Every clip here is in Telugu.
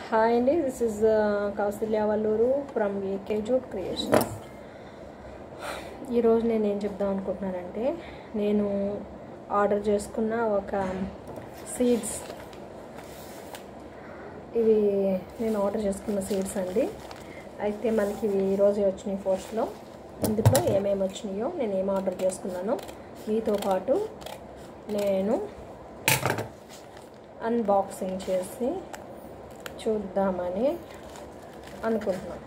హాయ్ అండి this is Kausalya Valluru from AK jute creations ఈరోజు నేను ఏం చెప్దాం అనుకుంటున్నానంటే నేను ఆర్డర్ చేసుకున్న ఒక సీడ్స్ ఇవి నేను ఆర్డర్ చేసుకున్న సీడ్స్ అండి అయితే మనకి ఇవి ఈరోజే వచ్చినాయి పోస్ట్లో ఇందులో ఏమేమి వచ్చినాయో నేను ఏం ఆర్డర్ చేసుకున్నానో మీతో పాటు నేను అన్బాక్సింగ్ చేసి చూద్దామని అనుకుంటున్నాను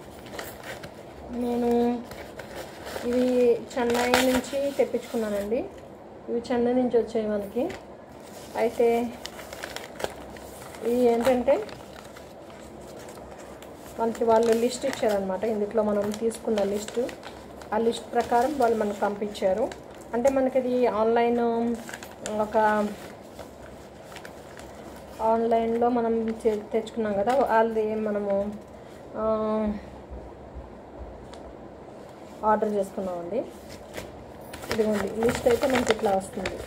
నేను ఇవి చెన్నై నుంచి తెప్పించుకున్నానండి ఇవి చెన్నై నుంచి వచ్చాయి మనకి అయితే ఇవి ఏంటంటే మనకి వాళ్ళు లిస్ట్ ఇచ్చారనమాట ఇందులో మనం తీసుకున్న లిస్టు ఆ లిస్ట్ ప్రకారం వాళ్ళు మనకు పంపించారు అంటే మనకి ఇది ఆన్లైన్ ఒక ఆన్లైన్లో మనం తె- తెచ్చుకున్నాం కదా వాళ్ళది మనము ఆ, ఆర్డర్ చేసుకున్నామండి ఇదిగోండి లిస్ట్ అయితే మనకి ఇట్లా వస్తుంది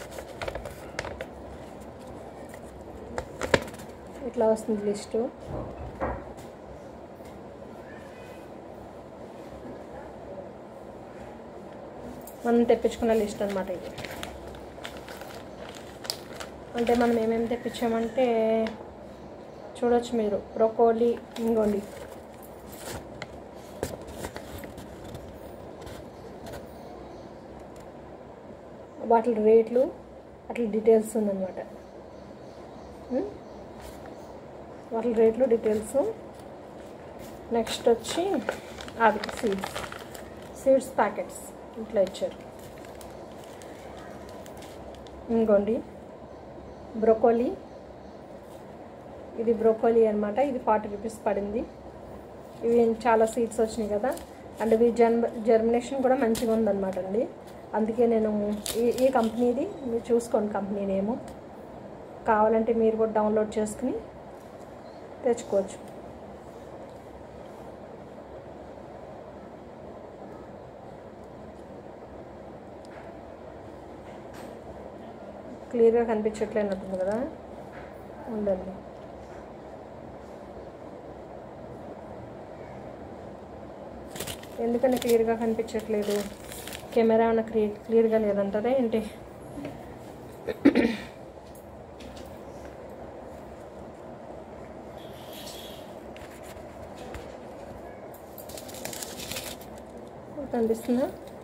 ఇట్లా వస్తుంది లిస్టు మనం తెప్పించుకున్న లిస్ట్ అనమాట ఇది అంటే మనం ఏమేమి తెప్పించామంటే చూడొచ్చు మీరు బ్రొకోలీ ఇంకోండి వాటి రేట్లు అట్లా డీటెయిల్స్ ఉందన్నమాట ఉం? వాటి రేట్లు డీటెయిల్స్ నెక్స్ట్ వచ్చి అవి సీడ్స్ సీడ్స్ ప్యాకెట్స్ ఇట్లా ఇచ్చారు ఇంకోండి బ్రొకోలీ ఇది బ్రొకోలీ అనమాట ఇది ఫార్టీ రూపీస్ పడింది ఇవి చాలా సీడ్స్ వచ్చినాయి కదా అండ్ ఇవి జర్మ జర్మినేషన్ కూడా మంచిగా ఉందన్నమాట అండి అందుకే నేను ఈ ఈ కంపెనీది మీరు చూసుకోండి కంపెనీ నేము కావాలంటే మీరు కూడా డౌన్లోడ్ చేసుకుని తెచ్చుకోవచ్చు క్లియర్గా కనిపించట్లేనట్టుంది కదా ఉండండి ఎందుకని క్లియర్గా కనిపించట్లేదు కెమెరా ఏమైనా క్లియర్ క్లియర్గా లేదంటారా ఏంటి కనిపిస్తుందా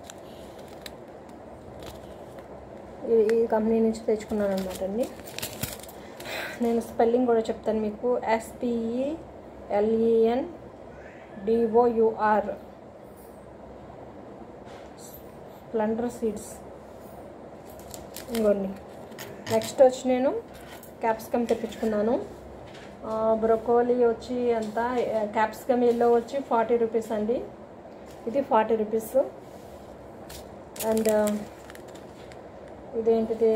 ఇది ఈ కంపెనీ నుంచి తెచ్చుకున్నాను అనమాట అండి నేను స్పెల్లింగ్ కూడా చెప్తాను మీకు S P E L E N D O U R splendour seeds ఇంకోండి నెక్స్ట్ వచ్చి నేను క్యాప్సికమ్ తెప్పించుకున్నాను బ్రొకోలీ వచ్చి ఎంత క్యాప్సికమ్ ఎల్లో వచ్చి ఫార్టీ రూపీస్ అండి ఇది ఫార్టీ రూపీస్ అండ్ ఇదేంటిది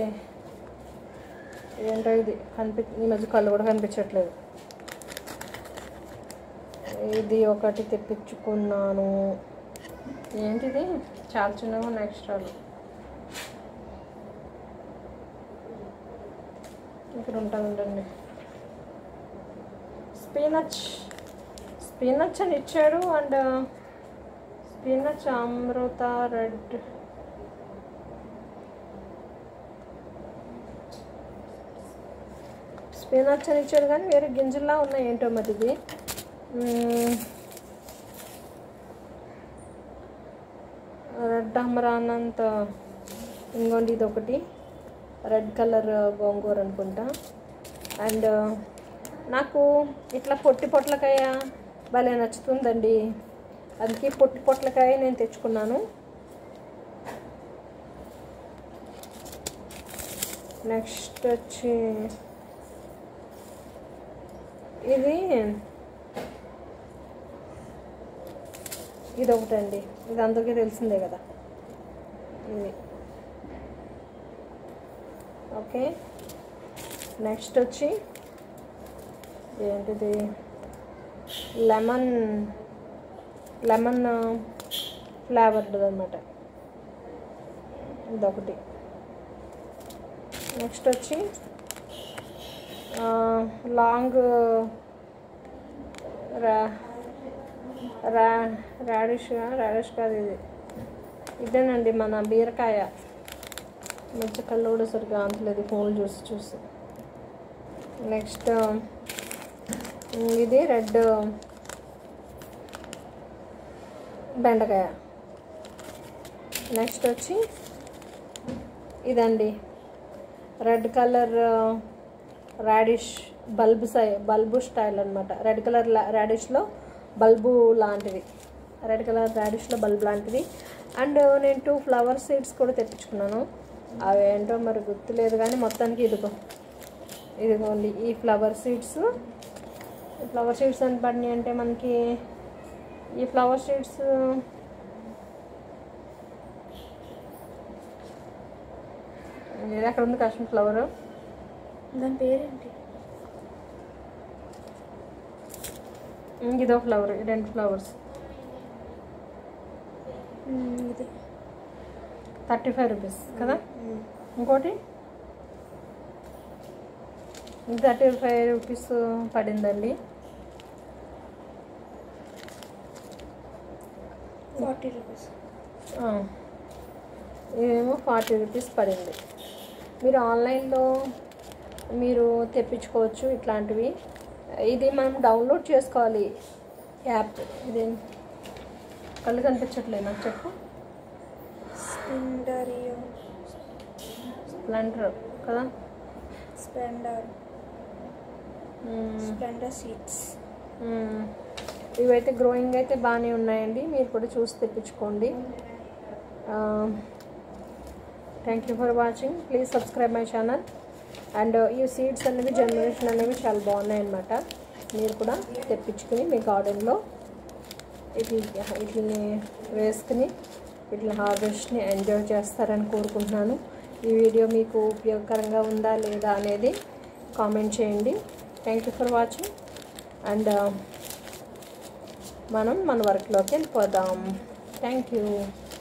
ఏంటో ఇది కనిపి ఈ మధ్య కళ్ళు కూడా కనిపించట్లేదు ఇది ఒకటి తెప్పించుకున్నాను ఏంటిది చాలా చిన్నగా ఉన్నాయి ఎక్స్ట్రాలు ఇక్కడ ఉంటుంది ఉండండి స్పీనచ్ స్పీనచ్ అని ఇచ్చాడు and spinach Amrita red spinach అని ఇచ్చాడు కానీ వేరే గింజల్లా ఉన్నాయి ఏంటో మరి ఇది మ్మ్. రెడ్ అమరానంత ఇంకోండి ఇది ఒకటి రెడ్ కలర్ గోంగూర అనుకుంటా అండ్ నాకు ఇట్లా పొట్టి పొట్లకాయ భలే నచ్చుతుందండి అందుకే పొట్టి పొట్లకాయ నేను తెచ్చుకున్నాను నెక్స్ట్ వచ్చి ఇది ఇది ఒకటండి ఇది అందరికీ తెలిసిందే కదా ఇది ఓకే నెక్స్ట్ వచ్చి ఏంటిది లెమన్ లెమన్ ఫ్లేవర్డ్ అనమాట ఇదొకటి నెక్స్ట్ వచ్చి ఆ, లాంగ్ రా రా రాడిష్ రాడిష్ కాదు ఇది ఇదేనండి మన బీరకాయ మధ్య కళ్ళు కూడా సరిగ్గా అంతలేదు ఫోన్ చూసి చూసి నెక్స్ట్ ఇది రెడ్ బెండకాయ నెక్స్ట్ వచ్చి ఇదండి red colour radish bulb size bulb style అనమాట రెడ్ కలర్ రాడిష్లో బల్బు లాంటిది రెడ్ కలర్ రాడిష్లో బల్బ్ లాంటిది అండ్ నేను టూ ఫ్లవర్ సీడ్స్ కూడా తెప్పించుకున్నాను అవి ఏంటో మరి గుర్తులేదు కానీ మొత్తానికి ఇదిగో ఇదిగోండి ఈ ఫ్లవర్ సీడ్స్ ఈ ఫ్లవర్ సీడ్స్ అని పడినాయి అంటే మనకి ఈ ఫ్లవర్ సీడ్స్ ఇది ఎక్కడ ఉంది కాశ్మీర్ ఫ్లవర్ దాని పేరేంటి ఇదో ఫ్లవర్ ఈ రెండు ఫ్లవర్స్ మ్మ్, ఇది థర్టీ ఫైవ్ రూపీస్ కదా ఇంకోటి థర్టీ ఫైవ్ రూపీస్ పడిందండి ఫార్టీ రూపీస్ ఆ, ఇదేమో ఫార్టీ రూపీస్ పడింది మీరు ఆన్లైన్లో మీరు తెప్పించుకోవచ్చు ఇట్లాంటివి ఇది మనం డౌన్లోడ్ చేసుకోవాలి యాప్ ఇది కళ్ళు కనిపించట్లేదు నాకు చెప్పు స్పెండరియో స్ప్లెండర్ కదా స్పెండర్ మ్మ్. స్ప్లెండర్ సీడ్స్ మ్మ్. ఇవైతే గ్రోయింగ్ అయితే బాగానే ఉన్నాయండి మీరు కూడా చూసి తెప్పించుకోండి thank you for watching please subscribe my channel and ఈ సీడ్స్ అనేవి జనరేషన్ అనేవి చాలా బాగున్నాయి అన్నమాట మీరు కూడా తెప్పించుకుని మీ గార్డెన్లో ఇట్లా ఇట్లని వేసుకుని ఇట్లా హార్వెస్ట్ని ఎంజాయ్ చేస్తారని కోరుకుంటున్నాను ఈ వీడియో మీకు ఉపయోగకరంగా ఉందా లేదా అనేది కామెంట్ చేయండి thank you for watching and మనం మన వర్క్లోకి వెళ్ళిపోదాం థ్యాంక్ యూ